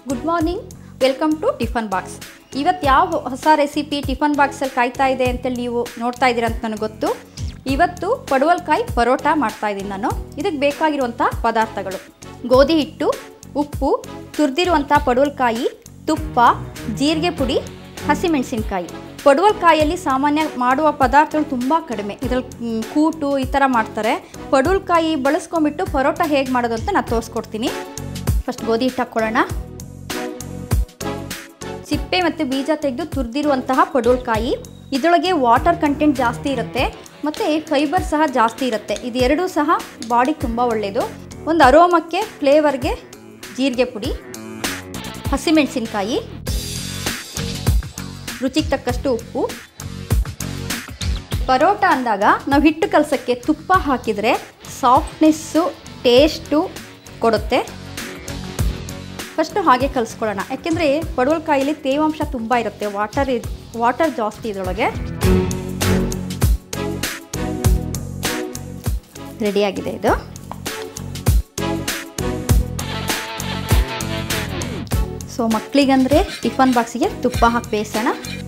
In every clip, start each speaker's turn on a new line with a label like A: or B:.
A: good morning welcome to tiffin box ಇವತ್ತು ಯಾವ ಹೊಸ ರೆಸಿಪಿ ಟಿಫನ್ ಬಾಕ್ಸಲ್ಲಿ ಕಾಯ್ತಾ ಇದೆ ಅಂತೇಳಿ ನೀವು ನೋಡ್ತಾ ಇದ್ದೀರ ಅಂತ ನನಗೆ ಗೊತ್ತು ಇವತ್ತು ಪಡವಲ್ಕಾಯಿ ಪರೋಟ ಮಾಡ್ತಾ ಇದ್ದೀನಿ ನಾನು ಇದಕ್ಕೆ ಬೇಕಾಗಿರುವಂಥ ಪದಾರ್ಥಗಳು ಗೋಧಿ ಹಿಟ್ಟು ಉಪ್ಪು ತುರಿದಿರುವಂಥ ಪಡವಲ್ಕಾಯಿ ತುಪ್ಪ ಜೀರಿಗೆ ಪುಡಿ ಹಸಿಮೆಣಸಿನ್ಕಾಯಿ ಪಡವಲ್ಕಾಯಲ್ಲಿ ಸಾಮಾನ್ಯ ಮಾಡುವ ಪದಾರ್ಥಗಳು ತುಂಬ ಕಡಿಮೆ ಇದರಲ್ಲಿ ಮ್, ಕೂಟು ಈ ಥರ ಮಾಡ್ತಾರೆ ಪಡವಲ್ಕಾಯಿ ಬಳಸ್ಕೊಂಬಿಟ್ಟು ಪರೋಟ ಹೇಗೆ ಮಾಡೋದು ಅಂತ ನಾನು ತೋರಿಸ್ಕೊಡ್ತೀನಿ ಫಸ್ಟ್ ಗೋಧಿ ಹಿಟ್ಟು ಹಾಕ್ಕೊಳ್ಳೋಣ ಸಿಪ್ಪೆ ಮತ್ತು ಬೀಜ ತೆಗೆದು ತುರಿದಿರುವಂತಹ ಪಡವಲ್ಕಾಯಿ ಇದರೊಳಗೆ ವಾಟರ್ ಕಂಟೆಂಟ್ ಜಾಸ್ತಿ ಇರುತ್ತೆ ಮತ್ತು ಫೈಬರ್ ಸಹ ಜಾಸ್ತಿ ಇರುತ್ತೆ ಇದು ಎರಡೂ ಸಹ ಬಾಡಿಗೆ ತುಂಬ ಒಳ್ಳೆಯದು ಒಂದು ಅರೋಮಕ್ಕೆ ಫ್ಲೇವರ್ಗೆ ಜೀರಿಗೆ ಪುಡಿ ಹಸಿಮೆಣಸಿನ್ಕಾಯಿ ರುಚಿಗೆ ತಕ್ಕಷ್ಟು ಉಪ್ಪು ಪರೋಟ ಅಂದಾಗ ನಾವು ಹಿಟ್ಟು ಕಲಸಕ್ಕೆ ತುಪ್ಪ ಹಾಕಿದರೆ ಸಾಫ್ಟ್ನೆಸ್ಸು ಟೇಸ್ಟು ಕೊಡುತ್ತೆ ಫಸ್ಟು ಹಾಗೆ ಕಲಿಸ್ಕೊಳ್ಳೋಣ ಯಾಕೆಂದರೆ ಪಡವಲ್ಕಾಯಲ್ಲಿ ತೇವಾಂಶ ತುಂಬ ಇರುತ್ತೆ ವಾಟರ್ ವಾಟರ್ ಜಾಸ್ತಿ ಇದರೊಳಗೆ ರೆಡಿಯಾಗಿದೆ ಇದು ಸೊ ಮಕ್ಕಳಿಗಂದರೆ ಟಿಫನ್ ಬಾಕ್ಸಿಗೆ ತುಪ್ಪ ಹಾಕಿ ಬೇಯಿಸೋಣ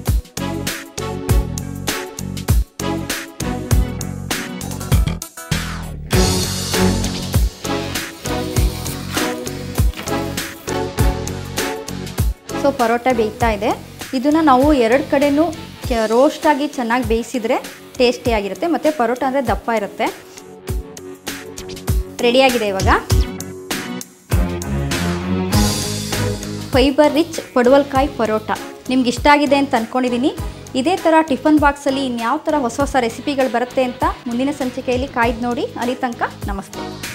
A: ಸೊ ಪರೋಟ ಬೇಯ್ತಾ ಇದೆ ಇದನ್ನು ನಾವು ಎರಡು ಕಡೆನೂ ರೋಸ್ಟಾಗಿ ಚೆನ್ನಾಗಿ ಬೇಯಿಸಿದರೆ ಟೇಸ್ಟಿಯಾಗಿರುತ್ತೆ ಮತ್ತು ಪರೋಟ ಅಂದರೆ ದಪ್ಪ ಇರುತ್ತೆ ರೆಡಿಯಾಗಿದೆ ಇವಾಗ ಫೈಬರ್ ರಿಚ್ ಪಡವಲ್ಕಾಯಿ ಪರೋಟ ನಿಮ್ಗೆ ಇಷ್ಟ ಆಗಿದೆ ಅಂತ ಅಂದ್ಕೊಂಡಿದ್ದೀನಿ ಇದೇ ಥರ ಟಿಫನ್ ಬಾಕ್ಸಲ್ಲಿ ಇನ್ಯಾವ ಥರ ಹೊಸ ಹೊಸ ರೆಸಿಪಿಗಳು ಬರುತ್ತೆ ಅಂತ ಮುಂದಿನ ಸಂಚಿಕೆಯಲ್ಲಿ ಕಾಯ್ದು ನೋಡಿ ಅಲ್ಲಿ ತನಕ ನಮಸ್ತೆ